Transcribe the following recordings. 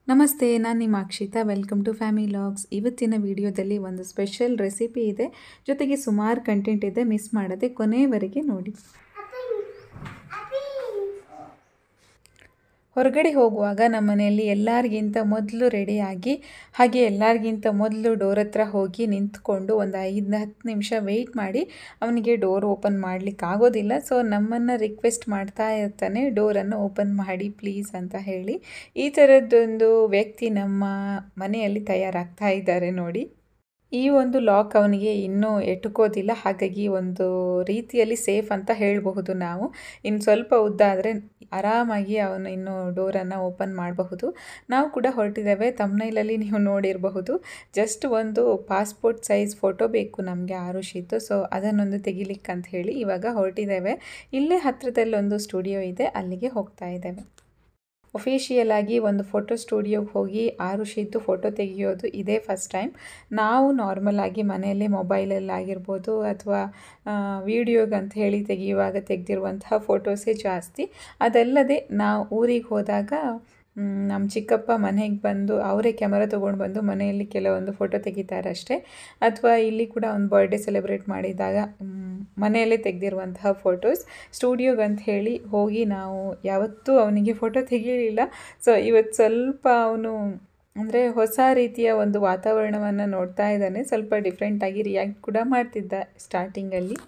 ನಮಸ್ತೆ ನಾನು ನಿಮ್ಮ Akshitha welcome to family logs ಇವತ್ತಿನ ವಿಡಿಯೋದಲ್ಲಿ ಒಂದು ಸ್ಪೆಷಲ್ ರೆಸಿಪಿ ಇದೆ ಜೊತೆಗೆ ಸುಮಾರು ಕಂಟೆಂಟ್ ಇದೆ ಮಿಸ್ ಮಾಡದೆ ಕೊನೆಯವರೆಗೆ ನೋಡಿ ಹೊರಗಡೆ ಹೋಗುವಾಗ ನಮ್ಮ ಮನೆಯಲ್ಲಿ ಎಲ್ಲರಿಗಿಂತ ಮೊದಲು ರೆಡಿಯಾಗಿ ಹಾಗೆ ಎಲ್ಲರಿಗಿಂತ ಮೊದಲು ಡೋರ್ ಹತ್ರ ಹೋಗಿ ನಿಂತ್ಕೊಂಡು ಒಂದು ಐದು ಹತ್ತು ನಿಮಿಷ ವೆಯ್ಟ್ ಮಾಡಿ ಅವನಿಗೆ ಡೋರ್ ಓಪನ್ ಮಾಡಲಿಕ್ಕೆ ಆಗೋದಿಲ್ಲ ಸೊ ನಮ್ಮನ್ನು ರಿಕ್ವೆಸ್ಟ್ ಮಾಡ್ತಾ ಇರ್ತಾನೆ ಡೋರನ್ನು ಓಪನ್ ಮಾಡಿ ಪ್ಲೀಸ್ ಅಂತ ಹೇಳಿ ಈ ಥರದ್ದೊಂದು ವ್ಯಕ್ತಿ ನಮ್ಮ ಮನೆಯಲ್ಲಿ ತಯಾರಾಗ್ತಾ ಇದ್ದಾರೆ ನೋಡಿ ಈ ಒಂದು ಲಾಕ್ ಅವನಿಗೆ ಇನ್ನೂ ಎಟುಕೋದಿಲ್ಲ ಹಾಗಾಗಿ ಒಂದು ರೀತಿಯಲ್ಲಿ ಸೇಫ್ ಅಂತ ಹೇಳಬಹುದು ನಾವು ಇನ್ನು ಸ್ವಲ್ಪ ಉದ್ದ ಆದರೆ ಆರಾಮಾಗಿ ಅವನು ಇನ್ನು ಡೋರನ್ನು ಓಪನ್ ಮಾಡಬಹುದು ನಾವು ಕೂಡ ಹೊರಟಿದ್ದೇವೆ ತಮ್ನೈಲಲ್ಲಿ ನೀವು ನೋಡಿರಬಹುದು ಜಸ್ಟ್ ಒಂದು ಪಾಸ್ಪೋರ್ಟ್ ಸೈಜ್ ಫೋಟೋ ಬೇಕು ನಮಗೆ ಆರುಷಿತ್ತು ಸೊ ಅದನ್ನೊಂದು ತೆಗಿಲಿಕ್ಕೆ ಅಂತ ಹೇಳಿ ಇವಾಗ ಹೊರಟಿದ್ದೇವೆ ಇಲ್ಲೇ ಹತ್ತಿರದಲ್ಲಿ ಒಂದು ಸ್ಟುಡಿಯೋ ಇದೆ ಅಲ್ಲಿಗೆ ಹೋಗ್ತಾ ಇದ್ದೇವೆ ಒಫಿಷಿಯಲ್ ಆಗಿ ಒಂದು ಫೋಟೋ ಸ್ಟುಡಿಯೋಗೆ ಹೋಗಿ ಆರುಷಿದ್ದು ಫೋಟೋ ತೆಗೆಯೋದು ಇದೇ ಫಸ್ಟ್ ಟೈಮ್ ನಾವು ನಾರ್ಮಲ್ ಆಗಿ ಮನೆಯಲ್ಲೇ ಮೊಬೈಲಲ್ಲಿ ಆಗಿರ್ಬೋದು ಅಥವಾ ವೀಡಿಯೋಗೆ ಅಂತ ಹೇಳಿ ತೆಗೆಯುವಾಗ ತೆಗೆದಿರುವಂತಹ ಫೋಟೋಸೇ ಜಾಸ್ತಿ ಅದಲ್ಲದೆ ನಾವು ಊರಿಗೆ ಹೋದಾಗ ನಮ್ಮ ಚಿಕ್ಕಪ್ಪ ಮನೆಗೆ ಬಂದು ಅವರೇ ಕ್ಯಾಮರಾ ತೊಗೊಂಡು ಬಂದು ಮನೆಯಲ್ಲಿ ಕೆಲವೊಂದು ಫೋಟೋ ತೆಗಿತಾರೆ ಅಷ್ಟೇ ಅಥವಾ ಇಲ್ಲಿ ಕೂಡ ಒಂದು ಬರ್ಡೇ ಸೆಲೆಬ್ರೇಟ್ ಮಾಡಿದಾಗ ಮನೆಯಲ್ಲೇ ತೆಗೆದಿರುವಂತಹ ಫೋಟೋಸ್ ಸ್ಟುಡಿಯೋಗೆ ಅಂತ ಹೇಳಿ ಹೋಗಿ ನಾವು ಯಾವತ್ತೂ ಅವನಿಗೆ ಫೋಟೋ ತೆಗೀಲಿಲ್ಲ ಸೊ ಇವತ್ತು ಸ್ವಲ್ಪ ಅವನು ಅಂದರೆ ಹೊಸ ರೀತಿಯ ಒಂದು ವಾತಾವರಣವನ್ನು ನೋಡ್ತಾ ಇದ್ದಾನೆ ಸ್ವಲ್ಪ ಡಿಫ್ರೆಂಟಾಗಿ ರಿಯಾಕ್ಟ್ ಕೂಡ ಮಾಡ್ತಿದ್ದ ಸ್ಟಾರ್ಟಿಂಗಲ್ಲಿ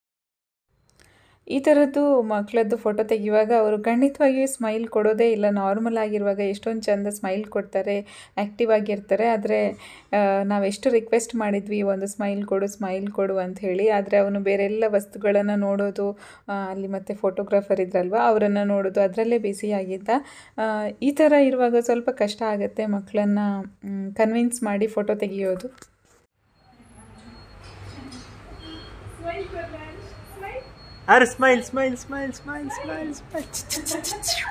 ಈ ಥರದ್ದು ಮಕ್ಕಳದ್ದು ಫೋಟೋ ತೆಗೆಯುವಾಗ ಅವರು ಖಂಡಿತವಾಗಿಯೂ ಸ್ಮೈಲ್ ಕೊಡೋದೇ ಇಲ್ಲ ನಾರ್ಮಲ್ ಆಗಿರುವಾಗ ಎಷ್ಟೊಂದು ಚೆಂದ ಸ್ಮೈಲ್ ಕೊಡ್ತಾರೆ ಆ್ಯಕ್ಟಿವ್ ಆಗಿರ್ತಾರೆ ಆದರೆ ನಾವೆಷ್ಟು ರಿಕ್ವೆಸ್ಟ್ ಮಾಡಿದ್ವಿ ಒಂದು ಸ್ಮೈಲ್ ಕೊಡು ಸ್ಮೈಲ್ ಕೊಡು ಅಂತ ಹೇಳಿ ಆದರೆ ಅವನು ಬೇರೆಲ್ಲ ವಸ್ತುಗಳನ್ನು ನೋಡೋದು ಅಲ್ಲಿ ಮತ್ತು ಫೋಟೋಗ್ರಾಫರ್ ಇದ್ರಲ್ವ ಅವರನ್ನು ನೋಡೋದು ಅದರಲ್ಲೇ ಆಗಿದ್ದ ಈ ಥರ ಇರುವಾಗ ಸ್ವಲ್ಪ ಕಷ್ಟ ಆಗುತ್ತೆ ಮಕ್ಕಳನ್ನು ಕನ್ವಿನ್ಸ್ ಮಾಡಿ ಫೋಟೋ ತೆಗೆಯೋದು ಅರೆ smile smile smile smile smile smile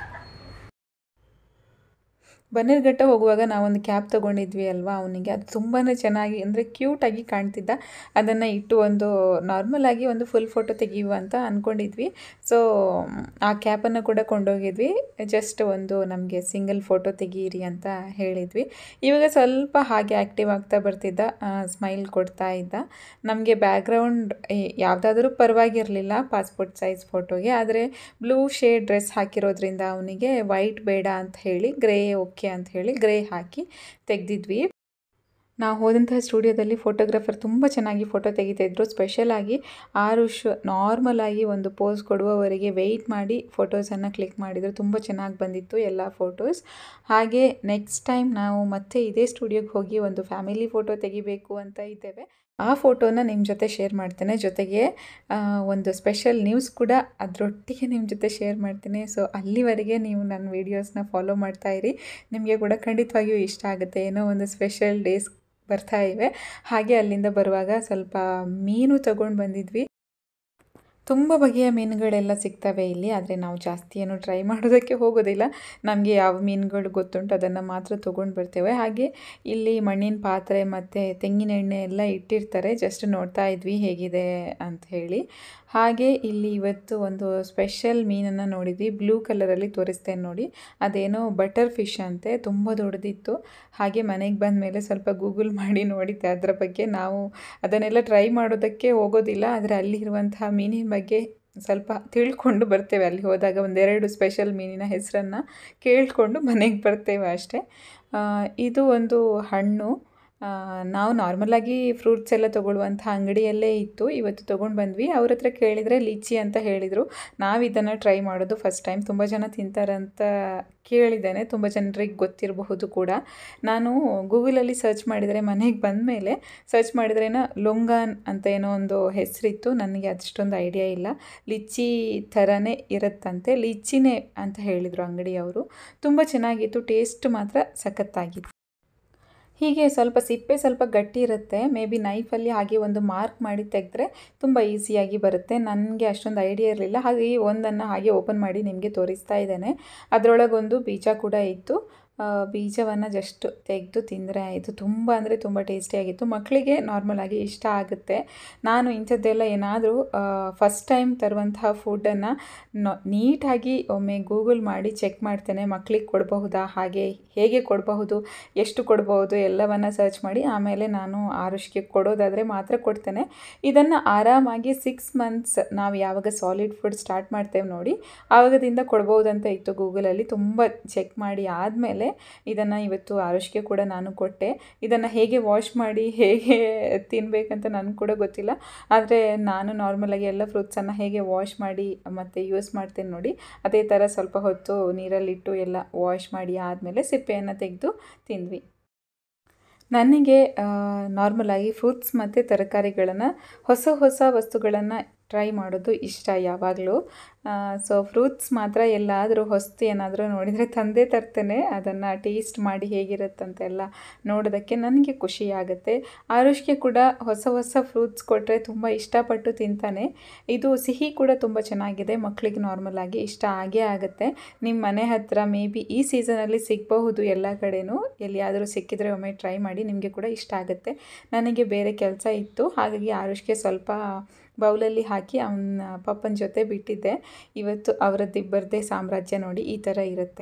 Bannerghatta ಹೋಗುವಾಗ ನಾವೊಂದು ಕ್ಯಾಬ್ ತೊಗೊಂಡಿದ್ವಿ ಅಲ್ವಾ ಅವನಿಗೆ ಅದು ತುಂಬಾ ಚೆನ್ನಾಗಿ ಅಂದರೆ ಕ್ಯೂಟಾಗಿ ಕಾಣ್ತಿದ್ದ ಅದನ್ನು ಇಟ್ಟು ಒಂದು ನಾರ್ಮಲಾಗಿ ಒಂದು ಫುಲ್ ಫೋಟೋ ತೆಗೆಯುವ ಅಂತ ಅಂದ್ಕೊಂಡಿದ್ವಿ ಸೊ ಆ ಕ್ಯಾಬನ್ನು ಕೂಡ ಕೊಂಡೋಗಿದ್ವಿ ಜಸ್ಟ್ ಒಂದು ನಮಗೆ ಸಿಂಗಲ್ ಫೋಟೋ ತೆಗೀರಿ ಅಂತ ಹೇಳಿದ್ವಿ ಇವಾಗ ಸ್ವಲ್ಪ ಹಾಗೆ ಆ್ಯಕ್ಟಿವ್ ಆಗ್ತಾ ಬರ್ತಿದ್ದ ಸ್ಮೈಲ್ ಕೊಡ್ತಾ ಇದ್ದ ನಮಗೆ ಬ್ಯಾಕ್ಗ್ರೌಂಡ್ ಯಾವುದಾದ್ರೂ ಪರವಾಗಿರಲಿಲ್ಲ ಪಾಸ್ಪೋರ್ಟ್ ಸೈಜ್ ಫೋಟೋಗೆ ಆದರೆ ಬ್ಲೂ ಶೇಡ್ ಡ್ರೆಸ್ ಹಾಕಿರೋದ್ರಿಂದ ಅವನಿಗೆ ವೈಟ್ ಬೇಡ ಅಂತ ಹೇಳಿ ಗ್ರೇ ಓಕೆ ಅಂತ ಹೇಳಿ ಗ್ರೇ ಹಾಕಿ ತೆಗೆದಿದ್ವಿ ನಾವು ಹೋದಂತಹ ಸ್ಟುಡಿಯೋದಲ್ಲಿ ಫೋಟೋಗ್ರಾಫರ್ ತುಂಬ ಚೆನ್ನಾಗಿ ಫೋಟೋ ತೆಗಿತಾಯಿದ್ರು ಸ್ಪೆಷಲಾಗಿ ಆರುಷ್ ನಾರ್ಮಲಾಗಿ ಒಂದು ಪೋಸ್ ಕೊಡುವವರೆಗೆ ವೆಯ್ಟ್ ಮಾಡಿ ಫೋಟೋಸನ್ನು ಕ್ಲಿಕ್ ಮಾಡಿದರು ತುಂಬ ಚೆನ್ನಾಗಿ ಬಂದಿತ್ತು ಎಲ್ಲ ಫೋಟೋಸ್ ಹಾಗೆ ನೆಕ್ಸ್ಟ್ ಟೈಮ್ ನಾವು ಮತ್ತೆ ಇದೇ ಸ್ಟುಡಿಯೋಗೆ ಹೋಗಿ ಒಂದು ಫ್ಯಾಮಿಲಿ ಫೋಟೋ ತೆಗಿಬೇಕು ಅಂತ ಇದ್ದೇವೆ ಆ ಫೋಟೋನ ನಿಮ್ಮ ಜೊತೆ ಶೇರ್ ಮಾಡ್ತೇನೆ ಜೊತೆಗೆ ಒಂದು ಸ್ಪೆಷಲ್ ನ್ಯೂಸ್ ಕೂಡ ಅದರೊಟ್ಟಿಗೆ ನಿಮ್ಮ ಜೊತೆ ಶೇರ್ ಮಾಡ್ತೀನಿ ಸೊ ಅಲ್ಲಿವರೆಗೆ ನೀವು ನನ್ನ ವೀಡಿಯೋಸ್ನ ಫಾಲೋ ಮಾಡ್ತಾ ಇರಿ ನಿಮಗೆ ಕೂಡ ಖಂಡಿತವಾಗಿಯೂ ಇಷ್ಟ ಆಗುತ್ತೆ ಏನೋ ಒಂದು ಸ್ಪೆಷಲ್ ಡೇಸ್ ಬರ್ತಾ ಇವೆ ಹಾಗೆ ಅಲ್ಲಿಂದ ಬರುವಾಗ ಸ್ವಲ್ಪ ಮೀನು ತಗೊಂಡು ಬಂದಿದ್ವಿ ತುಂಬ ಬಗೆಯ ಮೀನುಗಳೆಲ್ಲ ಸಿಗ್ತವೆ ಇಲ್ಲಿ ಆದರೆ ನಾವು ಜಾಸ್ತಿ ಏನು ಟ್ರೈ ಮಾಡೋದಕ್ಕೆ ಹೋಗೋದಿಲ್ಲ ನಮಗೆ ಯಾವ ಮೀನುಗಳು ಗೊತ್ತುಂಟು ಅದನ್ನು ಮಾತ್ರ ತೊಗೊಂಡು ಬರ್ತೇವೆ ಹಾಗೆ ಇಲ್ಲಿ ಮಣ್ಣಿನ ಪಾತ್ರೆ ಮತ್ತು ತೆಂಗಿನ ಎಣ್ಣೆ ಎಲ್ಲ ಇಟ್ಟಿರ್ತಾರೆ ಜಸ್ಟ್ ನೋಡ್ತಾ ಇದ್ವಿ ಹೇಗಿದೆ ಅಂತ ಹೇಳಿ ಹಾಗೆ ಇಲ್ಲಿ ಇವತ್ತು ಒಂದು ಸ್ಪೆಷಲ್ ಮೀನನ್ನು ನೋಡಿದ್ವಿ ಬ್ಲೂ ಕಲರಲ್ಲಿ ತೋರಿಸ್ತೇನೆ ನೋಡಿ ಅದೇನೋ ಬಟರ್ ಫಿಶ್ ಅಂತೆ ತುಂಬ ದೊಡ್ಡದಿತ್ತು ಹಾಗೆ ಮನೆಗೆ ಬಂದ ಮೇಲೆ ಸ್ವಲ್ಪ ಗೂಗಲ್ ಮಾಡಿ ನೋಡಿದ್ದೆ ಅದರ ಬಗ್ಗೆ ನಾವು ಅದನ್ನೆಲ್ಲ ಟ್ರೈ ಮಾಡೋದಕ್ಕೆ ಹೋಗೋದಿಲ್ಲ ಆದರೆ ಅಲ್ಲಿರುವಂತಹ ಮೀನಿನ ಬಗ್ಗೆ ಸ್ವಲ್ಪ ತಿಳ್ಕೊಂಡು ಬರ್ತೇವೆ ಅಲ್ಲಿ ಹೋದಾಗ ಒಂದೆರಡು ಸ್ಪೆಷಲ್ ಮೀನಿನ ಹೆಸರನ್ನು ಕೇಳಿಕೊಂಡು ಮನೆಗೆ ಬರ್ತೇವೆ ಅಷ್ಟೇ ಇದು ಒಂದು ಹಣ್ಣು ನಾವು ನಾರ್ಮಲಾಗಿ ಫ್ರೂಟ್ಸ್ ಎಲ್ಲ ತೊಗೊಳ್ಳುವಂಥ ಅಂಗಡಿಯಲ್ಲೇ ಇತ್ತು ಇವತ್ತು ತೊಗೊಂಡು ಬಂದ್ವಿ ಅವ್ರ ಹತ್ರ ಕೇಳಿದರೆ ಲಿಚಿ ಅಂತ ಹೇಳಿದರು ನಾವು ಇದನ್ನು ಟ್ರೈ ಮಾಡೋದು ಫಸ್ಟ್ ಟೈಮ್ ತುಂಬ ಜನ ತಿಂತಾರಂತ ಕೇಳಿದ್ದೇನೆ ತುಂಬ ಜನರಿಗೆ ಗೊತ್ತಿರಬಹುದು ಕೂಡ ನಾನು ಗೂಗಲಲ್ಲಿ ಸರ್ಚ್ ಮಾಡಿದರೆ ಮನೆಗೆ ಬಂದ ಮೇಲೆ ಸರ್ಚ್ ಮಾಡಿದ್ರೇನೋ ಲೊಂಗಾನ್ ಅಂತ ಏನೋ ಒಂದು ಹೆಸರಿತ್ತು ನನಗೆ ಅಷ್ಟೊಂದು ಐಡಿಯಾ ಇಲ್ಲ ಲಿಚ್ಚಿ ಥರನೇ ಇರುತ್ತಂತೆ ಲಿಚ್ಚಿನೇ ಅಂತ ಹೇಳಿದರು ಅಂಗಡಿಯವರು ತುಂಬ ಚೆನ್ನಾಗಿತ್ತು ಟೇಸ್ಟ್ ಮಾತ್ರ ಸಖತ್ತಾಗಿತ್ತು ಹೀಗೆ ಸ್ವಲ್ಪ ಸಿಪ್ಪೆ ಸ್ವಲ್ಪ ಗಟ್ಟಿ ಇರುತ್ತೆ ಮೇ ಬಿ ನೈಫಲ್ಲಿ ಹಾಗೆ ಒಂದು ಮಾರ್ಕ್ ಮಾಡಿ ತೆಗೆದ್ರೆ ತುಂಬ ಈಸಿಯಾಗಿ ಬರುತ್ತೆ ನನಗೆ ಅಷ್ಟೊಂದು ಐಡಿಯಾ ಇರಲಿಲ್ಲ ಹಾಗಾಗಿ ಒಂದನ್ನು ಹಾಗೆ ಓಪನ್ ಮಾಡಿ ನಿಮಗೆ ತೋರಿಸ್ತಾ ಇದ್ದೇನೆ ಅದರೊಳಗೊಂದು ಬೀಜ ಕೂಡ ಇತ್ತು ಬೀಜವನ್ನು ಜಸ್ಟ್ ತೆಗೆದು ತಿಂದರೆ ಆಯಿತು ತುಂಬ ಅಂದರೆ ತುಂಬ ಟೇಸ್ಟಿಯಾಗಿತ್ತು ಮಕ್ಕಳಿಗೆ ನಾರ್ಮಲ್ ಆಗಿ ಇಷ್ಟ ಆಗುತ್ತೆ ನಾನು ಇಂಥದ್ದೆಲ್ಲ ಏನಾದರೂ ಫಸ್ಟ್ ಟೈಮ್ ತರುವಂತಹ ಫುಡ್ಡನ್ನು ನೀಟಾಗಿ ಒಮ್ಮೆ ಗೂಗಲ್ ಮಾಡಿ ಚೆಕ್ ಮಾಡ್ತೇನೆ ಮಕ್ಕಳಿಗೆ ಕೊಡಬಹುದಾ ಹಾಗೆ ಹೇಗೆ ಕೊಡಬಹುದು ಎಷ್ಟು ಕೊಡಬಹುದು ಎಲ್ಲವನ್ನು ಸರ್ಚ್ ಮಾಡಿ ಆಮೇಲೆ ನಾನು ಆರುಷ್ಗೆ ಕೊಡೋದಾದರೆ ಮಾತ್ರ ಕೊಡ್ತೇನೆ ಇದನ್ನು ಆರಾಮಾಗಿ ಸಿಕ್ಸ್ ಮಂತ್ಸ್ ನಾವು ಯಾವಾಗ ಸಾಲಿಡ್ ಫುಡ್ ಸ್ಟಾರ್ಟ್ ಮಾಡ್ತೇವೆ ನೋಡಿ ಆವಾಗದಿಂದ ಕೊಡ್ಬೋದಂತ ಇತ್ತು ಗೂಗಲಲ್ಲಿ ತುಂಬ ಚೆಕ್ ಮಾಡಿ ಆದಮೇಲೆ ಇದನ್ನು ಇವತ್ತು ಆರುಷ್ಗೆ ಕೂಡ ನಾನು ಕೊಟ್ಟೆ ಇದನ್ನು ಹೇಗೆ ವಾಶ್ ಮಾಡಿ ಹೇಗೆ ತಿನ್ನಬೇಕಂತ ನನಗೆ ಕೂಡ ಗೊತ್ತಿಲ್ಲ ಆದರೆ ನಾನು ನಾರ್ಮಲಾಗಿ ಎಲ್ಲ ಫ್ರೂಟ್ಸನ್ನು ಹೇಗೆ ವಾಶ್ ಮಾಡಿ ಮತ್ತು ಯೂಸ್ ಮಾಡ್ತೇನೆ ನೋಡಿ ಅದೇ ಥರ ಸ್ವಲ್ಪ ಹೊತ್ತು ನೀರಲ್ಲಿಟ್ಟು ಎಲ್ಲ ವಾಶ್ ಮಾಡಿ ಆದಮೇಲೆ ಸಿಪ್ಪೆಯನ್ನು ತೆಗೆದು ತಿಂದ್ವಿ ನನಗೆ ನಾರ್ಮಲಾಗಿ ಫ್ರೂಟ್ಸ್ ಮತ್ತು ತರಕಾರಿಗಳನ್ನು ಹೊಸ ಹೊಸ ವಸ್ತುಗಳನ್ನು ಟ್ರೈ ಮಾಡೋದು ಇಷ್ಟ ಯಾವಾಗಲೂ ಸೊ ಫ್ರೂಟ್ಸ್ ಮಾತ್ರ ಎಲ್ಲಾದರೂ ಹೊಸ್ತು ಏನಾದರೂ ನೋಡಿದರೆ ತಂದೆ ತರ್ತೇನೆ ಅದನ್ನು ಟೇಸ್ಟ್ ಮಾಡಿ ಹೇಗಿರುತ್ತಂತೆಲ್ಲ ನೋಡೋದಕ್ಕೆ ನನಗೆ ಖುಷಿ ಆಗುತ್ತೆ ಆರುಷ್ಗೆ ಕೂಡ ಹೊಸ ಹೊಸ ಫ್ರೂಟ್ಸ್ ಕೊಟ್ಟರೆ ತುಂಬ ಇಷ್ಟಪಟ್ಟು ತಿಂತಾನೆ ಇದು ಸಿಹಿ ಕೂಡ ತುಂಬ ಚೆನ್ನಾಗಿದೆ ಮಕ್ಕಳಿಗೆ ನಾರ್ಮಲ್ ಆಗಿ ಇಷ್ಟ ಆಗೇ ಆಗುತ್ತೆ ನಿಮ್ಮ ಮನೆ ಹತ್ತಿರ ಮೇ ಬಿ ಈ ಸೀಸನಲ್ಲಿ ಸಿಗಬಹುದು ಎಲ್ಲ ಕಡೆನೂ ಎಲ್ಲಿಯಾದರೂ ಸಿಕ್ಕಿದರೆ ಒಮ್ಮೆ ಟ್ರೈ ಮಾಡಿ ನಿಮಗೆ ಕೂಡ ಇಷ್ಟ ಆಗುತ್ತೆ ನನಗೆ ಬೇರೆ ಕೆಲಸ ಇತ್ತು ಹಾಗಾಗಿ ಆರುಷ್ಗೆ ಸ್ವಲ್ಪ ಬೌಲಲ್ಲಿ ಹಾಕಿ ಅವನ ಪಪ್ಪನ ಜೊತೆ ಬಿಟ್ಟಿದ್ದೆ ಇವತ್ತು ಅವರದ್ದಿಬ್ಬರದೇ ಸಾಮ್ರಾಜ್ಯ ನೋಡಿ ಈ ಥರ ಇರುತ್ತೆ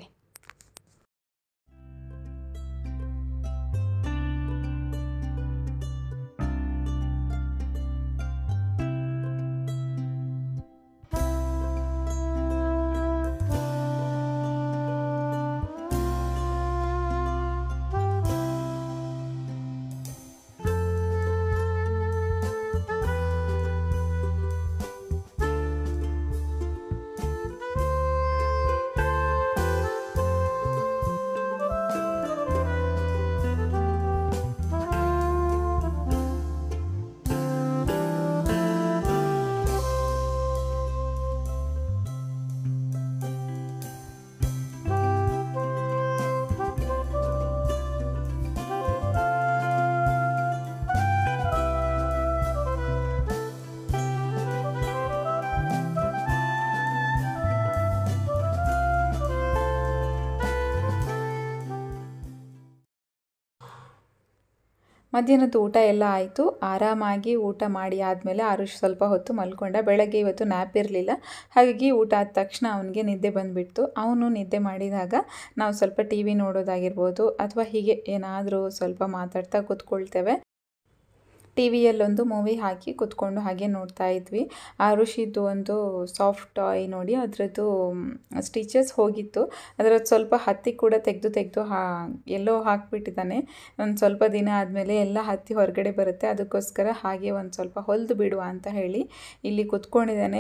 ಮಧ್ಯಾಹ್ನದ ಊಟ ಎಲ್ಲ ಆಯಿತು ಆರಾಮಾಗಿ ಊಟ ಮಾಡಿ ಆದಮೇಲೆ ಆರುಷ್ ಸ್ವಲ್ಪ ಹೊತ್ತು ಮಲ್ಕೊಂಡ ಬೆಳಗ್ಗೆ ಇವತ್ತು ನ್ಯಾಪ್ ಇರಲಿಲ್ಲ ಹಾಗಾಗಿ ಊಟ ಆದ ತಕ್ಷಣ ಅವನಿಗೆ ನಿದ್ದೆ ಬಂದುಬಿಡ್ತು ಅವನು ನಿದ್ದೆ ಮಾಡಿದಾಗ ನಾವು ಸ್ವಲ್ಪ ಟಿ ವಿ ನೋಡೋದಾಗಿರ್ಬೋದು ಅಥವಾ ಹೀಗೆ ಏನಾದರೂ ಸ್ವಲ್ಪ ಮಾತಾಡ್ತಾ ಕೂತ್ಕೊಳ್ತೇವೆ ಟಿ ವಿಯಲ್ಲೊಂದು ಮೂವಿ ಹಾಕಿ ಕೂತ್ಕೊಂಡು ಹಾಗೆ ನೋಡ್ತಾ ಇದ್ವಿ ಆರುಷಿದ್ದು ಒಂದು ಸಾಫ್ಟ್ ಟಾಯ್ ನೋಡಿ ಅದರದ್ದು ಸ್ಟಿಚಸ್ ಹೋಗಿತ್ತು ಅದರದ್ದು ಸ್ವಲ್ಪ ಹತ್ತಿ ಕೂಡ ತೆಗೆದು ತೆಗೆದು ಹಾ ಎಲ್ಲೋ ಹಾಕಿಬಿಟ್ಟಿದ್ದಾನೆ ಒಂದು ಸ್ವಲ್ಪ ದಿನ ಆದಮೇಲೆ ಎಲ್ಲ ಹತ್ತಿ ಹೊರಗಡೆ ಬರುತ್ತೆ ಅದಕ್ಕೋಸ್ಕರ ಹಾಗೆ ಒಂದು ಸ್ವಲ್ಪ ಹೊಲಿದು ಬಿಡುವ ಅಂತ ಹೇಳಿ ಇಲ್ಲಿ ಕೂತ್ಕೊಂಡಿದ್ದಾನೆ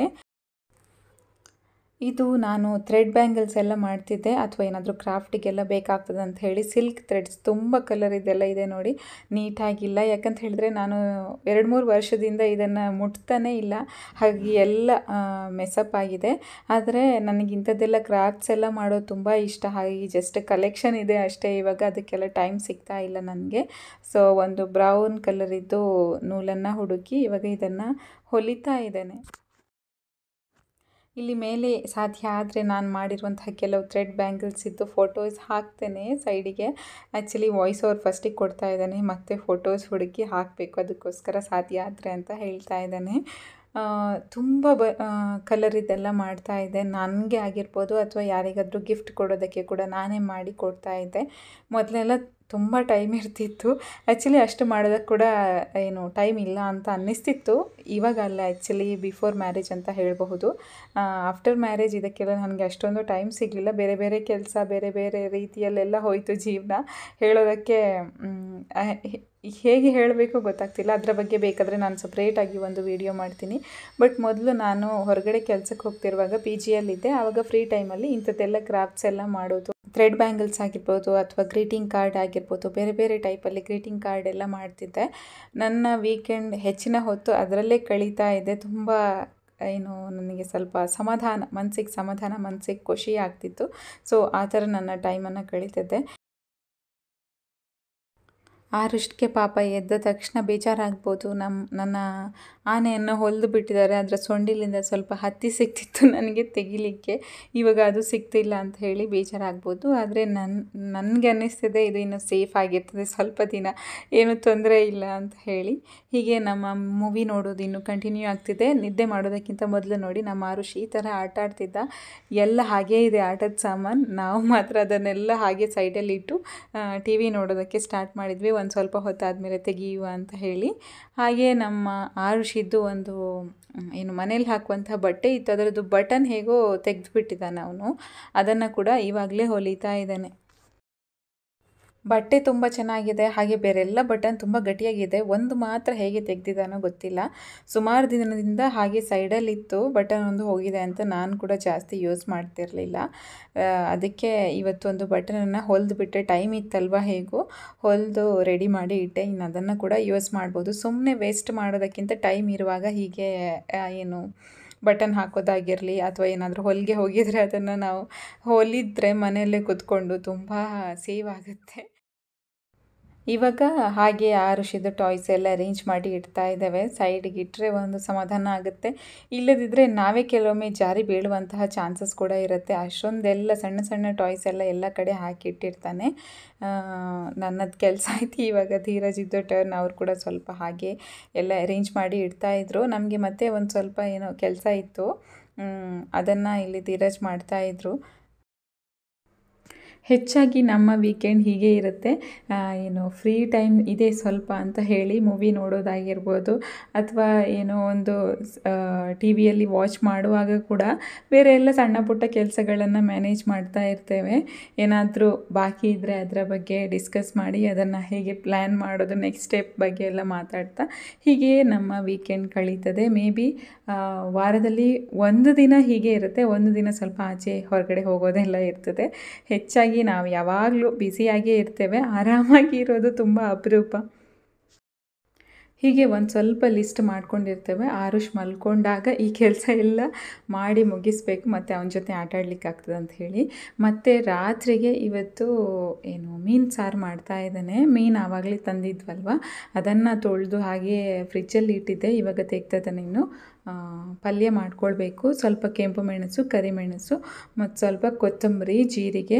ಇದು ನಾನು ಥ್ರೆಡ್ ಬ್ಯಾಂಗಲ್ಸ್ ಎಲ್ಲ ಮಾಡ್ತಿದ್ದೆ ಅಥವಾ ಏನಾದರೂ ಕ್ರಾಫ್ಟಿಗೆಲ್ಲ ಬೇಕಾಗ್ತದೆ ಅಂತ ಹೇಳಿ ಸಿಲ್ಕ್ ಥ್ರೆಡ್ಸ್ ತುಂಬ ಕಲರ್ ಇದೆಲ್ಲ ಇದೆ ನೋಡಿ ನೀಟಾಗಿಲ್ಲ ಯಾಕಂತ ಹೇಳಿದ್ರೆ ನಾನು ಎರಡು ಮೂರು ವರ್ಷದಿಂದ ಇದನ್ನು ಮುಟ್ತಾನೇ ಇಲ್ಲ ಹಾಗೆ ಎಲ್ಲ ಮೆಸಪ್ ಆಗಿದೆ ಆದರೆ ನನಗೆ ಇಂಥದ್ದೆಲ್ಲ ಕ್ರಾಫ್ಟ್ಸ್ ಎಲ್ಲ ಮಾಡೋದು ತುಂಬ ಇಷ್ಟ ಹಾಗಾಗಿ ಜಸ್ಟ್ ಕಲೆಕ್ಷನ್ ಇದೆ ಅಷ್ಟೇ ಇವಾಗ ಅದಕ್ಕೆಲ್ಲ ಟೈಮ್ ಸಿಗ್ತಾ ಇಲ್ಲ ನನಗೆ ಸೊ ಒಂದು ಬ್ರೌನ್ ಕಲರಿದ್ದು ನೂಲನ್ನು ಹುಡುಕಿ ಇವಾಗ ಇದನ್ನು ಹೊಲಿತಾ ಇದ್ದೇನೆ ಇಲ್ಲಿ ಮೇಲೆ ಸಾಧ್ಯ ಆದರೆ ನಾನು ಮಾಡಿರುವಂತಹ ಕೆಲವು ಥ್ರೆಡ್ ಬ್ಯಾಂಗಲ್ಸ್ ಇದ್ದು ಫೋಟೋಸ್ ಹಾಕ್ತೇನೆ ಸೈಡಿಗೆ ಆ್ಯಕ್ಚುಲಿ ವಾಯ್ಸ್ ಓವರ್ ಫಸ್ಟಿಗೆ ಕೊಡ್ತಾ ಇದ್ದಾನೆ ಮತ್ತು ಫೋಟೋಸ್ ಹುಡುಕಿ ಹಾಕಬೇಕು ಅದಕ್ಕೋಸ್ಕರ ಸಾಧ್ಯ ಆದರೆ ಅಂತ ಹೇಳ್ತಾ ಇದ್ದಾನೆ ತುಂಬ ಬ ಕಲರ್ ಇದೆಲ್ಲ ಮಾಡ್ತಾ ಇದ್ದೆ ನನಗೆ ಆಗಿರ್ಬೋದು ಅಥವಾ ಯಾರಿಗಾದರೂ ಗಿಫ್ಟ್ ಕೊಡೋದಕ್ಕೆ ಕೂಡ ನಾನೇ ಮಾಡಿ ಕೊಡ್ತಾ ಇದ್ದೆ ಮೊದಲೆಲ್ಲ ತುಂಬ ಟೈಮ್ ಇರ್ತಿತ್ತು ಆ್ಯಕ್ಚುಲಿ ಅಷ್ಟು ಮಾಡೋದಕ್ಕೆ ಕೂಡ ಏನು ಟೈಮ್ ಇಲ್ಲ ಅಂತ ಅನ್ನಿಸ್ತಿತ್ತು ಇವಾಗ ಅಲ್ಲ ಆ್ಯಕ್ಚುಲಿ ಬಿಫೋರ್ ಮ್ಯಾರೇಜ್ ಅಂತ ಹೇಳಬಹುದು ಆಫ್ಟರ್ ಮ್ಯಾರೇಜ್ ಇದಕ್ಕೆಲ್ಲ ನನಗೆ ಅಷ್ಟೊಂದು ಟೈಮ್ ಸಿಗಲಿಲ್ಲ ಬೇರೆ ಬೇರೆ ಕೆಲಸ ಬೇರೆ ಬೇರೆ ರೀತಿಯಲ್ಲೆಲ್ಲ ಹೋಯಿತು ಜೀವನ ಹೇಳೋದಕ್ಕೆ ಹೇಗೆ ಹೇಳಬೇಕು ಗೊತ್ತಾಗ್ತಿಲ್ಲ ಅದರ ಬಗ್ಗೆ ಬೇಕಾದರೆ ನಾನು ಸಪ್ರೇಟಾಗಿ ಒಂದು ವಿಡಿಯೋ ಮಾಡ್ತೀನಿ ಬಟ್ ಮೊದಲು ನಾನು ಹೊರಗಡೆ ಕೆಲಸಕ್ಕೆ ಹೋಗ್ತಿರುವಾಗ ಪಿ ಜಿಯಲ್ಲಿದ್ದೆ ಆವಾಗ ಫ್ರೀ ಟೈಮಲ್ಲಿ ಇಂಥದ್ದೆಲ್ಲ ಕ್ರಾಫ್ಟ್ಸ್ ಎಲ್ಲ ಮಾಡೋದು ಥ್ರೆಡ್ ಬ್ಯಾಂಗಲ್ಸ್ ಆಗಿರ್ಬೋದು ಅಥವಾ ಗ್ರೀಟಿಂಗ್ ಕಾರ್ಡ್ ಆಗಿರ್ಬೋದು ಬೇರೆ ಬೇರೆ ಟೈಪಲ್ಲಿ ಗ್ರೀಟಿಂಗ್ ಕಾರ್ಡ್ ಎಲ್ಲ ಮಾಡ್ತಿದ್ದೆ ನನ್ನ ವೀಕೆಂಡ್ ಹೆಚ್ಚಿನ ಹೊತ್ತು ಅದರಲ್ಲೇ ಕಳೀತಾ ಇದೆ ತುಂಬ ಏನು ನನಗೆ ಸ್ವಲ್ಪ ಸಮಾಧಾನ ಮನಸ್ಸಿಗೆ ಸಮಾಧಾನ ಮನಸ್ಸಿಗೆ ಖುಷಿ ಆಗ್ತಿತ್ತು ಸೊ ಆ ಥರ ನನ್ನ ಟೈಮನ್ನು ಕಳೀತಿದ್ದೆ ಆರುಷ್ಟ್ಗೆ ಪಾಪ ಎದ್ದ ತಕ್ಷಣ ಬೇಜಾರಾಗ್ಬೋದು ನಮ್ಮ ನನ್ನ ಆನೆಯನ್ನು ಹೊಲಿದು ಬಿಟ್ಟಿದ್ದಾರೆ ಅದರ ಸೊಂಡಿಲಿಂದ ಸ್ವಲ್ಪ ಹತ್ತಿ ಸಿಕ್ತಿತ್ತು ನನಗೆ ತೆಗಿಲಿಕ್ಕೆ ಇವಾಗ ಅದು ಸಿಗ್ತಿಲ್ಲ ಅಂತ ಹೇಳಿ ಬೇಜಾರಾಗ್ಬೋದು ಆದರೆ ನನ್ನ ನನಗೆ ಅನ್ನಿಸ್ತಿದೆ ಇದು ಇನ್ನು ಸೇಫ್ ಆಗಿರ್ತದೆ ಸ್ವಲ್ಪ ದಿನ ಏನೂ ತೊಂದರೆ ಇಲ್ಲ ಅಂತ ಹೇಳಿ ಹೀಗೆ ನಮ್ಮ ಮೂವಿ ನೋಡೋದು ಇನ್ನು ಕಂಟಿನ್ಯೂ ಆಗ್ತಿದೆ ನಿದ್ದೆ ಮಾಡೋದಕ್ಕಿಂತ ಮೊದಲು ನೋಡಿ ನಮ್ಮ ಆರುಷ್ ಈ ಥರ ಆಟ ಆಡ್ತಿದ್ದ ಎಲ್ಲ ಹಾಗೇ ಇದೆ ಆಟದ ಸಾಮಾನು ನಾವು ಮಾತ್ರ ಅದನ್ನೆಲ್ಲ ಹಾಗೆ ಸೈಡಲ್ಲಿ ಇಟ್ಟು ಟಿ ವಿ ನೋಡೋದಕ್ಕೆ ಸ್ಟಾರ್ಟ್ ಮಾಡಿದ್ವಿ ಒಂದು ಸ್ವಲ್ಪ ಹೊತ್ತಾದಮೇಲೆ ತೆಗೆಯುವ ಅಂತ ಹೇಳಿ ಹಾಗೆ ನಮ್ಮ ಆರುಷಿದ್ದು ಒಂದು ಏನು ಮನೇಲಿ ಹಾಕುವಂಥ ಬಟ್ಟೆ ಇತ್ತು ಅದರದ್ದು ಬಟನ್ ಹೇಗೋ ತೆಗೆದುಬಿಟ್ಟಿದ್ದಾನೆ ಅವನು ಅದನ್ನು ಕೂಡ ಇವಾಗಲೇ ಹೊಲಿತಾ ಇದ್ದಾನೆ ಬಟ್ಟೆ ತುಂಬ ಚೆನ್ನಾಗಿದೆ ಹಾಗೆ ಬೇರೆಲ್ಲ ಬಟನ್ ತುಂಬ ಗಟ್ಟಿಯಾಗಿದೆ ಒಂದು ಮಾತ್ರ ಹೇಗೆ ತೆಗೆದಿದ್ದಾನೋ ಗೊತ್ತಿಲ್ಲ ಸುಮಾರು ದಿನದಿಂದ ಹಾಗೆ ಸೈಡಲ್ಲಿತ್ತು ಬಟನ್ ಒಂದು ಹೋಗಿದೆ ಅಂತ ನಾನು ಕೂಡ ಜಾಸ್ತಿ ಯೂಸ್ ಮಾಡ್ತಿರಲಿಲ್ಲ ಅದಕ್ಕೆ ಇವತ್ತೊಂದು ಬಟನನ್ನು ಹೊಲಿದು ಬಿಟ್ಟೆ ಟೈಮ್ ಇತ್ತಲ್ವ ಹೇಗೂ ಹೊಲಿದು ರೆಡಿ ಮಾಡಿ ಇಟ್ಟೆ ಇನ್ನು ಅದನ್ನು ಕೂಡ ಯೂಸ್ ಮಾಡ್ಬೋದು ಸುಮ್ಮನೆ ವೇಸ್ಟ್ ಮಾಡೋದಕ್ಕಿಂತ ಟೈಮ್ ಇರುವಾಗ ಹೀಗೆ ಏನು ಬಟನ್ ಹಾಕೋದಾಗಿರಲಿ ಅಥವಾ ಏನಾದರೂ ಹೊಲಿಗೆ ಹೋಗಿದರೆ ಅದನ್ನು ನಾವು ಹೊಲಿದ್ರೆ ಮನೆಯಲ್ಲೇ ಕೂತ್ಕೊಂಡು ತುಂಬ ಸೇವ್ ಆಗುತ್ತೆ ಇವಾಗ ಹಾಗೆ ಆರುಷಿದ ಟಾಯ್ಸ್ ಎಲ್ಲ ಅರೇಂಜ್ ಮಾಡಿ ಇಡ್ತಾ ಇದ್ದಾವೆ ಸೈಡಿಗೆ ಇಟ್ಟರೆ ಒಂದು ಸಮಾಧಾನ ಆಗುತ್ತೆ ಇಲ್ಲದಿದ್ದರೆ ನಾವೇ ಕೆಲವೊಮ್ಮೆ ಜಾರಿ ಬೀಳುವಂತಹ ಚಾನ್ಸಸ್ ಕೂಡ ಇರುತ್ತೆ ಅಷ್ಟೊಂದೆಲ್ಲ ಸಣ್ಣ ಸಣ್ಣ ಟಾಯ್ಸ್ ಎಲ್ಲ ಎಲ್ಲ ಕಡೆ ಹಾಕಿ ಇಟ್ಟಿರ್ತಾನೆ ನನ್ನದು ಕೆಲಸ ಆಯ್ತು ಇವಾಗ ಧೀರಜ್ ಇದ್ದ ಟರ್ನ್ ಅವ್ರು ಕೂಡ ಸ್ವಲ್ಪ ಹಾಗೆ ಎಲ್ಲ ಅರೇಂಜ್ ಮಾಡಿ ಇಡ್ತಾಯಿದ್ರು ನಮಗೆ ಮತ್ತೆ ಒಂದು ಸ್ವಲ್ಪ ಏನೋ ಕೆಲಸ ಇತ್ತು ಅದನ್ನು ಇಲ್ಲಿ ಧೀರಜ್ ಮಾಡ್ತಾಯಿದ್ರು ಹೆಚ್ಚಾಗಿ ನಮ್ಮ ವೀಕೆಂಡ್ ಹೀಗೆ ಇರುತ್ತೆ ಏನು ಫ್ರೀ ಟೈಮ್ ಇದೆ ಸ್ವಲ್ಪ ಅಂತ ಹೇಳಿ ಮೂವಿ ನೋಡೋದಾಗಿರ್ಬೋದು ಅಥವಾ ಏನೋ ಒಂದು ಟಿ ವಿಯಲ್ಲಿ ವಾಚ್ ಮಾಡುವಾಗ ಕೂಡ ಬೇರೆ ಎಲ್ಲ ಸಣ್ಣ ಪುಟ್ಟ ಕೆಲಸಗಳನ್ನು ಮ್ಯಾನೇಜ್ ಮಾಡ್ತಾ ಇರ್ತೇವೆ ಏನಾದರೂ ಬಾಕಿ ಇದ್ದರೆ ಅದರ ಬಗ್ಗೆ ಡಿಸ್ಕಸ್ ಮಾಡಿ ಅದನ್ನು ಹೇಗೆ ಪ್ಲ್ಯಾನ್ ಮಾಡೋದು ನೆಕ್ಸ್ಟ್ ಸ್ಟೆಪ್ ಬಗ್ಗೆ ಎಲ್ಲ ಮಾತಾಡ್ತಾ ಹೀಗೆ ನಮ್ಮ ವೀಕೆಂಡ್ ಕಳೀತದೆ ಮೇ ಬಿ ವಾರದಲ್ಲಿ ಒಂದು ದಿನ ಹೀಗೆ ಇರುತ್ತೆ ಒಂದು ದಿನ ಸ್ವಲ್ಪ ಆಚೆ ಹೊರಗಡೆ ಹೋಗೋದೆಲ್ಲ ಇರ್ತದೆ ಹೆಚ್ಚಾಗಿ ನಾವು ಯಾವಾಗಲೂ ಬ್ಯುಸಿಯಾಗೇ ಇರ್ತೇವೆ ಆರಾಮಾಗಿ ಇರೋದು ತುಂಬ ಅಪರೂಪ ಹೀಗೆ ಒಂದು ಸ್ವಲ್ಪ ಲಿಸ್ಟ್ ಮಾಡ್ಕೊಂಡಿರ್ತೇವೆ ಆರುಷ್ ಮಲ್ಕೊಂಡಾಗ ಈ ಕೆಲಸ ಎಲ್ಲ ಮಾಡಿ ಮುಗಿಸ್ಬೇಕು ಮತ್ತು ಅವನ ಜೊತೆ ಆಟ ಆಡ್ಲಿಕ್ಕೆ ಆಗ್ತದೆ ಅಂತ ಹೇಳಿ ಮತ್ತು ರಾತ್ರಿಗೆ ಇವತ್ತು ಏನು ಮೀನು ಸಾರು ಮಾಡ್ತಾ ಇದ್ದಾನೆ ಮೀನು ಆವಾಗಲೇ ತಂದಿದ್ವಲ್ವ ಅದನ್ನು ತೊಳೆದು ಹಾಗೆ ಫ್ರಿಜ್ಜಲ್ಲಿ ಇಟ್ಟಿದ್ದೆ ಇವಾಗ ತೆಗ್ತದಾನೆ ಇನ್ನು ಪಲ್ಯ ಮಾಡ್ಕೊಳ್ಬೇಕು ಸ್ವಲ್ಪ ಕೆಂಪು ಮೆಣಸು ಕರಿಮೆಣಸು ಮತ್ತು ಸ್ವಲ್ಪ ಕೊತ್ತಂಬರಿ ಜೀರಿಗೆ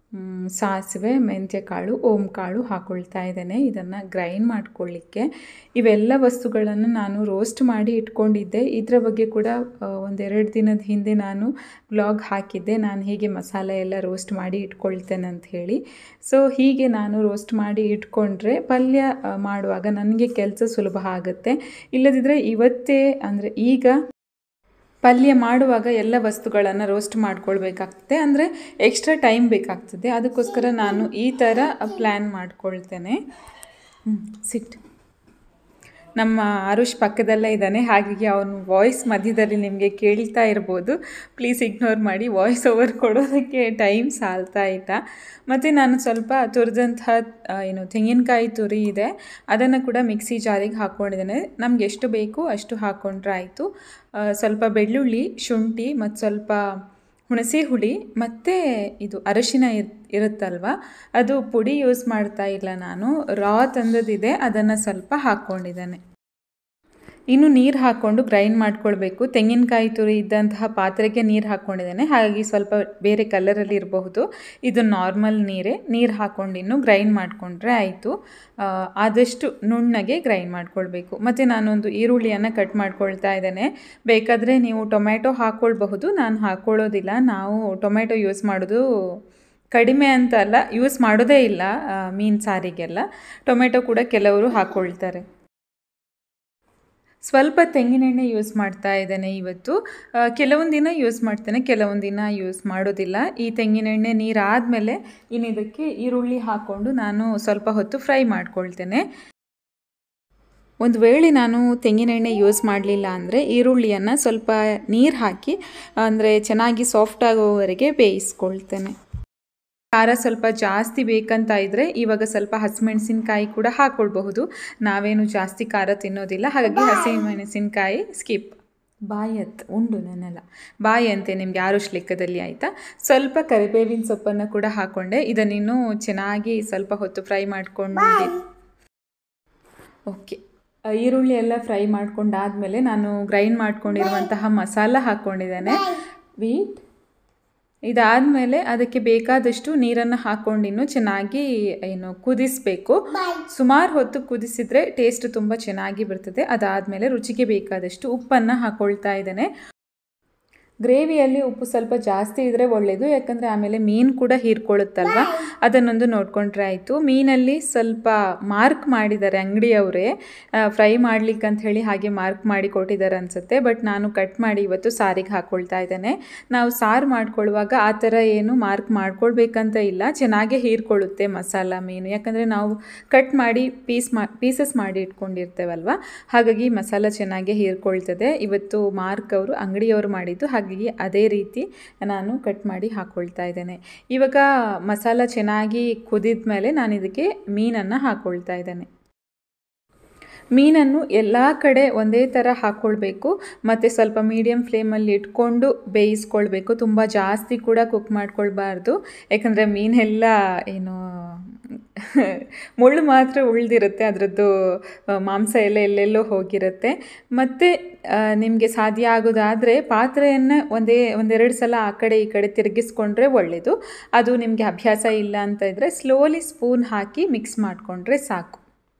ಸಾಸಿವೆ ಮೆಂತ್ಯಕಾಳು ಓಮ್ ಕಾಳು ಹಾಕ್ಕೊಳ್ತಾ ಇದ್ದೇನೆ ಇದನ್ನು ಗ್ರೈಂಡ್ ಮಾಡ್ಕೊಳ್ಳಿಕ್ಕೆ ಇವೆಲ್ಲ ವಸ್ತುಗಳನ್ನು ನಾನು ರೋಸ್ಟ್ ಮಾಡಿ ಇಟ್ಕೊಂಡಿದ್ದೆ ಇದರ ಬಗ್ಗೆ ಕೂಡ ಒಂದೆರಡು ದಿನದ ಹಿಂದೆ ನಾನು ಬ್ಲಾಗ್ ಹಾಕಿದ್ದೆ ನಾನು ಹೇಗೆ ಮಸಾಲೆ ಎಲ್ಲ ರೋಸ್ಟ್ ಮಾಡಿ ಇಟ್ಕೊಳ್ತೇನೆ ಅಂತ ಹೇಳಿ ಸೊ ಹೀಗೆ ನಾನು ರೋಸ್ಟ್ ಮಾಡಿ ಇಟ್ಕೊಂಡ್ರೆ ಪಲ್ಯ ಮಾಡುವಾಗ ನನಗೆ ಕೆಲಸ ಸುಲಭ ಆಗುತ್ತೆ ಇಲ್ಲದಿದ್ದರೆ ಇವತ್ತೇ ಅಂದರೆ ಈಗ ಪಲ್ಯ ಮಾಡುವಾಗ ಎಲ್ಲ ವಸ್ತುಗಳನ್ನು ರೋಸ್ಟ್ ಮಾಡ್ಕೊಳ್ಬೇಕಾಗ್ತದೆ ಅಂದರೆ ಎಕ್ಸ್ಟ್ರಾ ಟೈಮ್ ಬೇಕಾಗ್ತದೆ ಅದಕ್ಕೋಸ್ಕರ ನಾನು ಈ ಥರ ಪ್ಲ್ಯಾನ್ ಮಾಡ್ಕೊಳ್ತೇನೆ ಸಿಟ್ ನಮ್ಮ ಆರುಷ್ ಪಕ್ಕದಲ್ಲೇ ಇದ್ದಾನೆ ಹಾಗಾಗಿ ಅವನು ವಾಯ್ಸ್ ಮಧ್ಯದಲ್ಲಿ ನಿಮಗೆ ಕೇಳ್ತಾ ಇರ್ಬೋದು ಪ್ಲೀಸ್ ಇಗ್ನೋರ್ ಮಾಡಿ ವಾಯ್ಸ್ ಓವರ್ ಕೊಡೋದಕ್ಕೆ ಟೈಮ್ ಸಾಲ್ತಾ ಇಲ್ಲ ಮತ್ತು ನಾನು ಸ್ವಲ್ಪ ತುರಿದಂಥ ಏನು ತೆಂಗಿನಕಾಯಿ ತುರಿ ಇದೆ ಅದನ್ನು ಕೂಡ ಮಿಕ್ಸಿ ಜಾರಿಗೆ ಹಾಕ್ಕೊಂಡಿದ್ದೇನೆ ನಮ್ಗೆ ಎಷ್ಟು ಬೇಕು ಅಷ್ಟು ಹಾಕ್ಕೊಂಡ್ರೆ ಆಯಿತು ಸ್ವಲ್ಪ ಬೆಳ್ಳುಳ್ಳಿ ಶುಂಠಿ ಮತ್ತು ಸ್ವಲ್ಪ ಹುಣಸೆ ಹುಳಿ ಮತ್ತು ಇದು ಅರಶಿನ ಇರ್ ಇರುತ್ತಲ್ವ ಅದು ಪುಡಿ ಯೂಸ್ ಮಾಡ್ತಾ ಇಲ್ಲ ನಾನು ರಾ ತಂದದಿದೆ ಅದನ್ನು ಸ್ವಲ್ಪ ಹಾಕ್ಕೊಂಡಿದ್ದೇನೆ ಇನ್ನು ನೀರು ಹಾಕ್ಕೊಂಡು ಗ್ರೈಂಡ್ ಮಾಡ್ಕೊಳ್ಬೇಕು ತೆಂಗಿನಕಾಯಿ ತುರಿ ಇದ್ದಂತಹ ಪಾತ್ರೆಗೆ ನೀರು ಹಾಕ್ಕೊಂಡಿದ್ದೇನೆ ಹಾಗಾಗಿ ಸ್ವಲ್ಪ ಬೇರೆ ಕಲರಲ್ಲಿ ಇರಬಹುದು ಇದು ನಾರ್ಮಲ್ ನೀರೇ ನೀರು ಹಾಕ್ಕೊಂಡು ಇನ್ನು ಗ್ರೈಂಡ್ ಮಾಡಿಕೊಂಡ್ರೆ ಆಯಿತು ಆದಷ್ಟು ನುಣ್ಣಗೆ ಗ್ರೈಂಡ್ ಮಾಡ್ಕೊಳ್ಬೇಕು ಮತ್ತು ನಾನೊಂದು ಈರುಳ್ಳಿಯನ್ನು ಕಟ್ ಮಾಡ್ಕೊಳ್ತಾ ಇದ್ದೇನೆ ಬೇಕಾದರೆ ನೀವು ಟೊಮ್ಯಾಟೊ ಹಾಕ್ಕೊಳ್ಬಹುದು ನಾನು ಹಾಕ್ಕೊಳ್ಳೋದಿಲ್ಲ ನಾವು ಟೊಮ್ಯಾಟೊ ಯೂಸ್ ಮಾಡೋದು ಕಡಿಮೆ ಅಂತ ಅಲ್ಲ ಯೂಸ್ ಮಾಡೋದೇ ಇಲ್ಲ ಮೀನು ಸಾರಿಗೆಲ್ಲ ಟೊಮೆಟೊ ಕೂಡ ಕೆಲವರು ಹಾಕ್ಕೊಳ್ತಾರೆ ಸ್ವಲ್ಪ ತೆಂಗಿನೆಣ್ಣೆ ಯೂಸ್ ಮಾಡ್ತಾ ಇದ್ದೇನೆ ಇವತ್ತು ಕೆಲವೊಂದು ದಿನ ಯೂಸ್ ಮಾಡ್ತೇನೆ ಕೆಲವೊಂದು ದಿನ ಯೂಸ್ ಮಾಡೋದಿಲ್ಲ ಈ ತೆಂಗಿನೆಣ್ಣೆ ನೀರಾದಮೇಲೆ ಇನ್ನು ಇದಕ್ಕೆ ಈರುಳ್ಳಿ ಹಾಕ್ಕೊಂಡು ನಾನು ಸ್ವಲ್ಪ ಹೊತ್ತು ಫ್ರೈ ಮಾಡ್ಕೊಳ್ತೇನೆ ಒಂದು ವೇಳೆ ನಾನು ತೆಂಗಿನೆಣ್ಣೆ ಯೂಸ್ ಮಾಡಲಿಲ್ಲ ಅಂದರೆ ಈರುಳ್ಳಿಯನ್ನು ಸ್ವಲ್ಪ ನೀರು ಹಾಕಿ ಅಂದರೆ ಚೆನ್ನಾಗಿ ಸಾಫ್ಟ್ ಆಗೋವರೆಗೆ ಬೇಯಿಸ್ಕೊಳ್ತೇನೆ ಖಾರ ಸ್ವಲ್ಪ ಜಾಸ್ತಿ ಬೇಕಂತ ಇದ್ದರೆ ಇವಾಗ ಸ್ವಲ್ಪ ಹಸಿಮೆಣಸಿನ್ಕಾಯಿ ಕೂಡ ಹಾಕ್ಕೊಳ್ಬಹುದು ನಾವೇನು ಜಾಸ್ತಿ ಖಾರ ತಿನ್ನೋದಿಲ್ಲ ಹಾಗಾಗಿ ಹಸಿಮೆಣಸಿನ್ಕಾಯಿ ಸ್ಕಿಪ್ ಬಾಯಿ ಹತ್ತು ಉಂಡು ನನ್ನೆಲ್ಲ ಬಾಯಿ ಅಂತೆ ನಿಮಗೆ ಆರುಷ್ ಲೆಕ್ಕದಲ್ಲಿ ಆಯಿತಾ ಸ್ವಲ್ಪ ಕರಿಬೇವಿನ ಸೊಪ್ಪನ್ನು ಕೂಡ ಹಾಕ್ಕೊಂಡೆ ಇದನ್ನಿನ್ನೂ ಚೆನ್ನಾಗಿ ಸ್ವಲ್ಪ ಹೊತ್ತು ಫ್ರೈ ಮಾಡ್ಕೊಂಡು ಓಕೆ ಈರುಳ್ಳಿ ಎಲ್ಲ ಫ್ರೈ ಮಾಡ್ಕೊಂಡಾದಮೇಲೆ ನಾನು ಗ್ರೈಂಡ್ ಮಾಡ್ಕೊಂಡಿರುವಂತಹ ಮಸಾಲ ಹಾಕ್ಕೊಂಡಿದ್ದೇನೆ ವೀಟ್ ಇದಾದಮೇಲೆ ಅದಕ್ಕೆ ಬೇಕಾದಷ್ಟು ನೀರನ್ನು ಹಾಕ್ಕೊಂಡಿನ್ನು ಚೆನ್ನಾಗಿ ಏನು ಕುದಿಸಬೇಕು ಸುಮಾರು ಹೊತ್ತು ಕುದಿಸಿದ್ರೆ ಟೇಸ್ಟ್ ತುಂಬ ಚೆನ್ನಾಗಿ ಬರ್ತದೆ ಅದಾದಮೇಲೆ ರುಚಿಗೆ ಬೇಕಾದಷ್ಟು ಉಪ್ಪನ್ನು ಹಾಕ್ಕೊಳ್ತಾ ಇದ್ದೇನೆ ಗ್ರೇವಿಯಲ್ಲಿ ಉಪ್ಪು ಸ್ವಲ್ಪ ಜಾಸ್ತಿ ಇದ್ದರೆ ಒಳ್ಳೆಯದು ಯಾಕಂದರೆ ಆಮೇಲೆ ಮೀನು ಕೂಡ ಹೀರ್ಕೊಳ್ಳುತ್ತಲ್ವ ಅದನ್ನೊಂದು ನೋಡಿಕೊಂಡ್ರೆ ಆಯಿತು ಮೀನಲ್ಲಿ ಸ್ವಲ್ಪ ಮಾರ್ಕ್ ಮಾಡಿದ್ದಾರೆ ಅಂಗಡಿಯವರೇ ಫ್ರೈ ಮಾಡ್ಲಿಕ್ಕೆ ಅಂತ ಹೇಳಿ ಹಾಗೆ ಮಾರ್ಕ್ ಮಾಡಿ ಕೊಟ್ಟಿದ್ದಾರೆ ಅನಿಸುತ್ತೆ ಬಟ್ ನಾನು ಕಟ್ ಮಾಡಿ ಇವತ್ತು ಸಾರಿಗೆ ಹಾಕ್ಕೊಳ್ತಾ ಇದ್ದೇನೆ ನಾವು ಸಾರು ಮಾಡ್ಕೊಳ್ಳುವಾಗ ಆ ಥರ ಏನು ಮಾರ್ಕ್ ಮಾಡ್ಕೊಳ್ಬೇಕಂತ ಇಲ್ಲ ಚೆನ್ನಾಗೇ ಹೀರ್ಕೊಳ್ಳುತ್ತೆ ಮಸಾಲ ಮೀನು ಯಾಕಂದರೆ ನಾವು ಕಟ್ ಮಾಡಿ ಪೀಸ್ ಮಾ ಪೀಸಸ್ ಮಾಡಿ ಇಟ್ಕೊಂಡಿರ್ತೇವಲ್ವ ಹಾಗಾಗಿ ಮಸಾಲ ಚೆನ್ನಾಗೇ ಹೀರ್ಕೊಳ್ತದೆ ಇವತ್ತು ಮಾರ್ಕ್ ಅವರು ಅಂಗಡಿಯವರು ಮಾಡಿದ್ದು ಹಾಗಾಗಿ ಅದೇ ರೀತಿ ನಾನು ಕಟ್ ಮಾಡಿ ಹಾಕ್ಕೊಳ್ತಾ ಇದ್ದೇನೆ ಇವಾಗ ಮಸಾಲ ಚೆನ್ನಾಗಿ ಕುದಿದ ಮೇಲೆ ನಾನು ಇದಕ್ಕೆ ಮೀನನ್ನು ಹಾಕ್ಕೊಳ್ತಾ ಇದ್ದೇನೆ ಮೀನನ್ನು ಎಲ್ಲ ಕಡೆ ಒಂದೇ ಥರ ಹಾಕ್ಕೊಳ್ಬೇಕು ಮತ್ತು ಸ್ವಲ್ಪ ಮೀಡಿಯಮ್ ಫ್ಲೇಮಲ್ಲಿ ಇಟ್ಕೊಂಡು ಬೇಯಿಸ್ಕೊಳ್ಬೇಕು ತುಂಬ ಜಾಸ್ತಿ ಕೂಡ ಕುಕ್ ಮಾಡ್ಕೊಳ್ಬಾರ್ದು ಯಾಕಂದರೆ ಮೀನೆಲ್ಲ ಏನು ಮುಳ್ಳು ಮಾತ್ರ ಉಳಿದಿರುತ್ತೆ ಅದರದ್ದು ಮಾಂಸ ಎಲ್ಲ ಎಲ್ಲೆಲ್ಲೋ ಹೋಗಿರುತ್ತೆ ಮತ್ತು ನಿಮಗೆ ಸಾಧ್ಯ ಆಗೋದಾದರೆ ಪಾತ್ರೆಯನ್ನು ಒಂದೇ ಒಂದೆರಡು ಸಲ ಆ ಕಡೆ ಈ ಕಡೆ ತಿರುಗಿಸ್ಕೊಂಡ್ರೆ ಒಳ್ಳೆಯದು ಅದು ನಿಮಗೆ ಅಭ್ಯಾಸ ಇಲ್ಲ ಅಂತ ಇದ್ದರೆ ಸ್ಲೋಲಿ ಸ್ಪೂನ್ ಹಾಕಿ ಮಿಕ್ಸ್ ಮಾಡಿಕೊಂಡ್ರೆ ಸಾಕು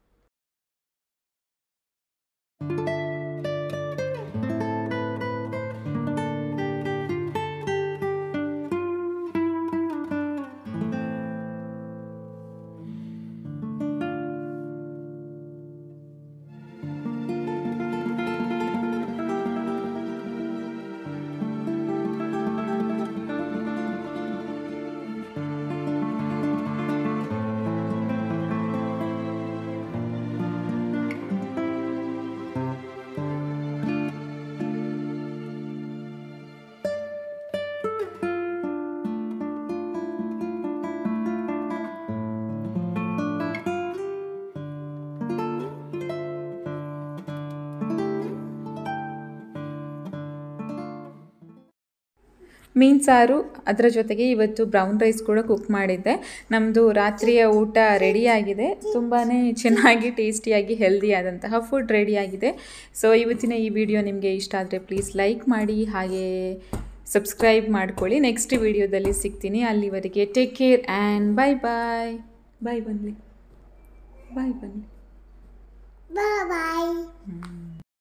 ಮೀನು ಸಾರು ಅದರ ಜೊತೆಗೆ ಇವತ್ತು ಬ್ರೌನ್ ರೈಸ್ ಕೂಡ ಕುಕ್ ಮಾಡಿದ್ದೆ ನಮ್ಮದು ರಾತ್ರಿಯ ಊಟ ರೆಡಿಯಾಗಿದೆ ತುಂಬಾ ಚೆನ್ನಾಗಿ ಟೇಸ್ಟಿಯಾಗಿ ಹೆಲ್ದಿ ಆದಂತಹ ಫುಡ್ ರೆಡಿಯಾಗಿದೆ ಸೊ ಇವತ್ತಿನ ಈ ವಿಡಿಯೋ ನಿಮಗೆ ಇಷ್ಟ ಆದರೆ ಪ್ಲೀಸ್ ಲೈಕ್ ಮಾಡಿ ಹಾಗೆ ಸಬ್ಸ್ಕ್ರೈಬ್ ಮಾಡ್ಕೊಳ್ಳಿ ನೆಕ್ಸ್ಟ್ ವಿಡಿಯೋದಲ್ಲಿ ಸಿಗ್ತೀನಿ ಅಲ್ಲಿವರೆಗೆ take care and bye bye bye ಬನ್ನಿ ಬಾಯ್ ಬನ್ನಿ Bye bye. ಹ್ಮ್.